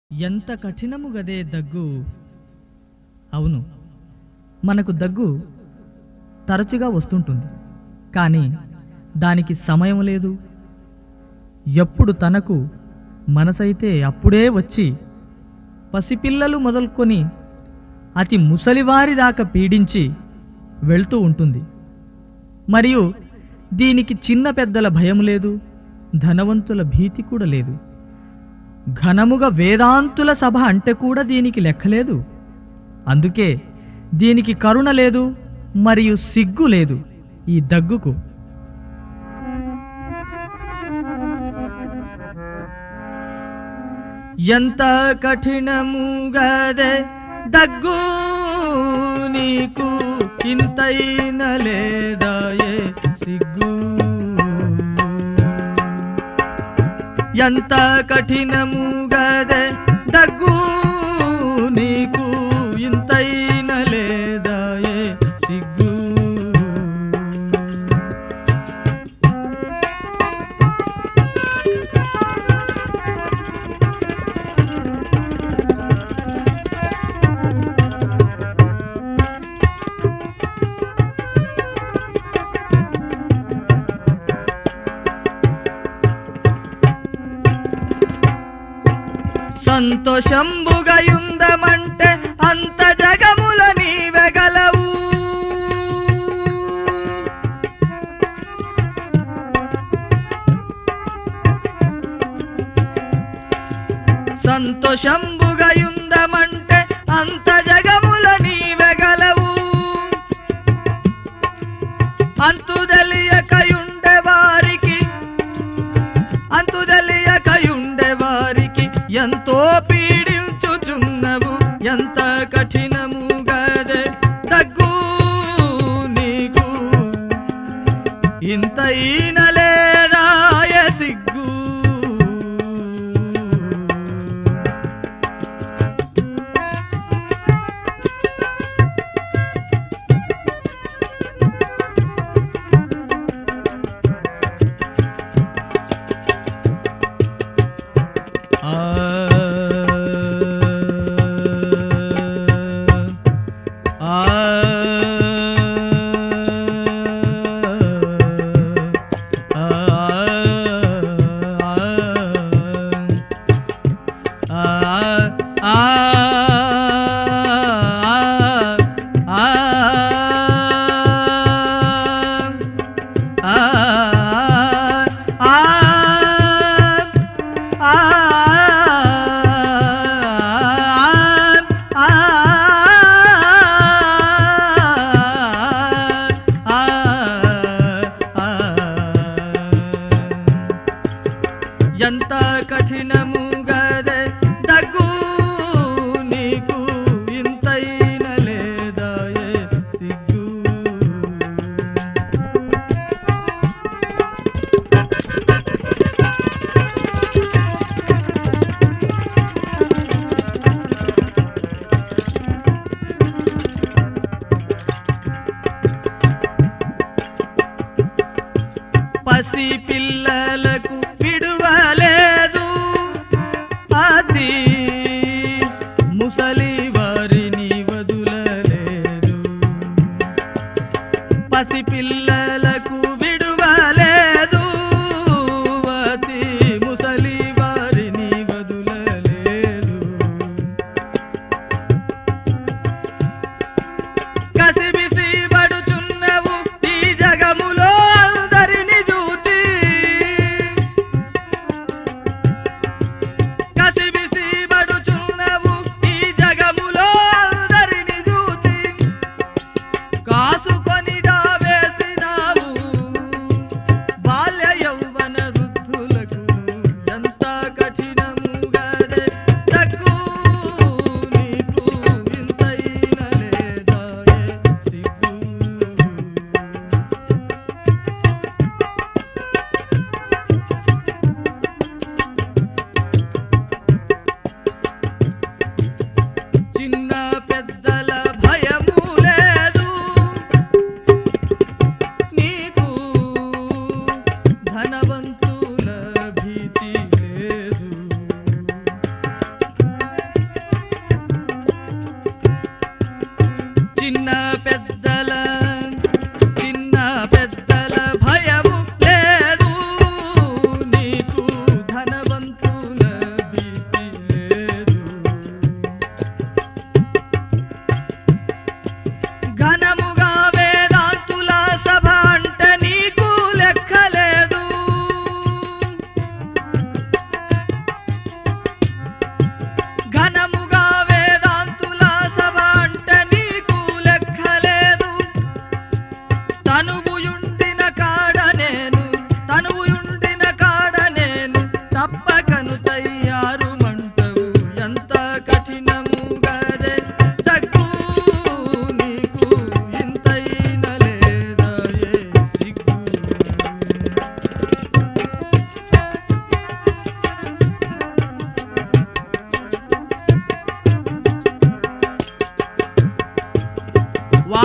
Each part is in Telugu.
ఎంత కఠినము గదే దగ్గు అవును మనకు దగ్గు తరచుగా వస్తుంటుంది కానీ దానికి సమయం లేదు ఎప్పుడు తనకు మనసైతే అప్పుడే వచ్చి పసిపిల్లలు మొదలుకొని అతి ముసలివారి దాకా పీడించి వెళ్తూ ఉంటుంది మరియు దీనికి చిన్న పెద్దల భయం లేదు ధనవంతుల భీతి కూడా లేదు ఘనముగా వేదాంతుల సభ అంటే కూడా దీనికి లెక్కలేదు అందుకే దీనికి కరుణ లేదు మరియు సిగ్గు లేదు ఈ దగ్గుకు ఎంత కఠినముగదే దగ్గు నీకు ఇంతైన లేదాయే సిగ్గు ఎంత కఠినముగదే దగ్గు నీకు ఇంతైన లేదాయే సిగ్గు సంతోషంబుగయుందమంటే అంత జగముల నీవెగలవు సంతోషంబుగయుందమంటే అంత జగముల నీవెగలవు అంతు తెలియకయుండే వారికి అంతు తెలియకయుండే వారికి ఎంతో పీడించుచున్నవు ఎంత కఠినము గదే దగ్గు నీకు ఇంత ఈనలేరాయ సిగ్గు ఆ ఆ ఎంత కఠినము గదే దగ్గు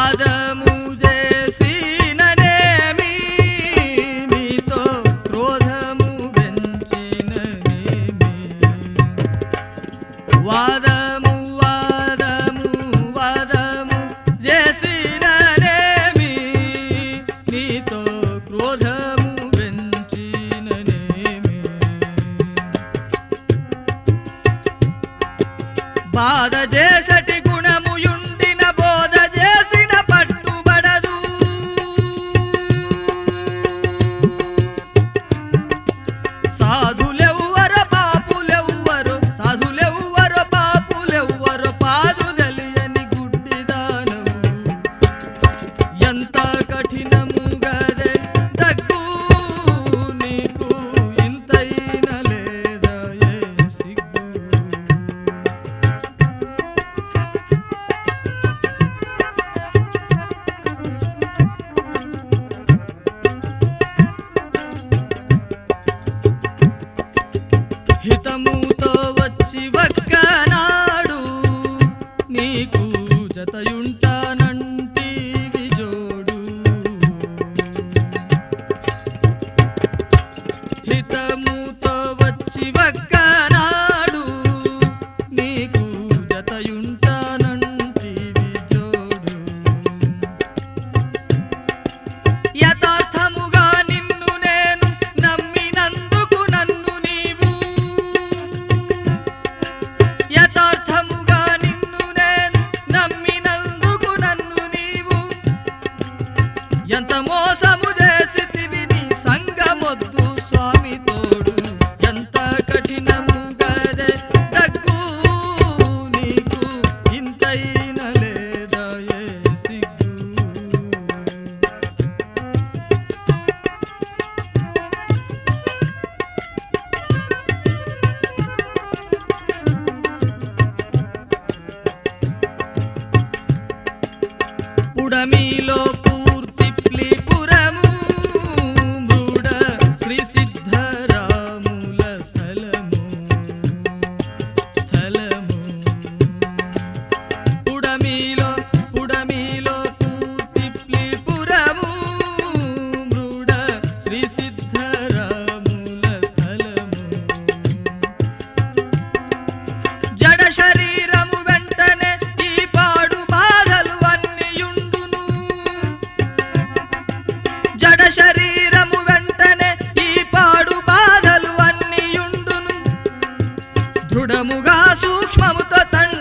వాదము చేసిననేమి నీతో క్రోధము పెంచిననేమి వాదము వాదము వాదము చేసిననేమి నీతో క్రోధము పెంచిననేమి బాధ చేసటి గుణము యుండిన బోధ చేసిన పట్టుబడదు సాధులెవ్వరు పాపులెవ్వరు సాధులెవ్వరు పాపులెవ్వరు పాదు తెలియని గుడ్డిదానము ఎంత కఠినము గదే దగ్గు నీకు ఇంతైన లేదా ఏ సిగ్గు హితముతో వచ్చి ఒక్కనాడు నీకు జతయుంటానంటివి జోడు హితముతో వచ్చి ఒక్కనాడు నీకు జతయుంటానంటివి జోడు యథార్థముగా నిన్ను నేను నమ్మినందుకు నన్ను నీవు యథార్థముగా నిన్ను నేను నమ్మినందుకు నన్ను నీవు ఎంత మోసము చేసితివి నీ సంగమొద్దు స్వామి తోడు ఎంత కఠినము గదే దగ్గు నీకు ఇంతైన లేదా ఏ సిగ్గు పుడమిలో పూర్తి ప్లీపురము మృడ శ్రీ సిద్ధరాముల స్థలము స్థలము పుడమిలో పుడమిలో పూర్తి ప్లీపురము మృడ శ్రీ సిద్ధరాముల స్థలము జడ శరీరము వెంటనే ఈ పాడు బాధలు అన్నియుండును జడ శరీరము వెంటనే ఈ పాడు బాధలు అన్నియుండును దృఢముగా సూక్ష్మముతో తండ్రి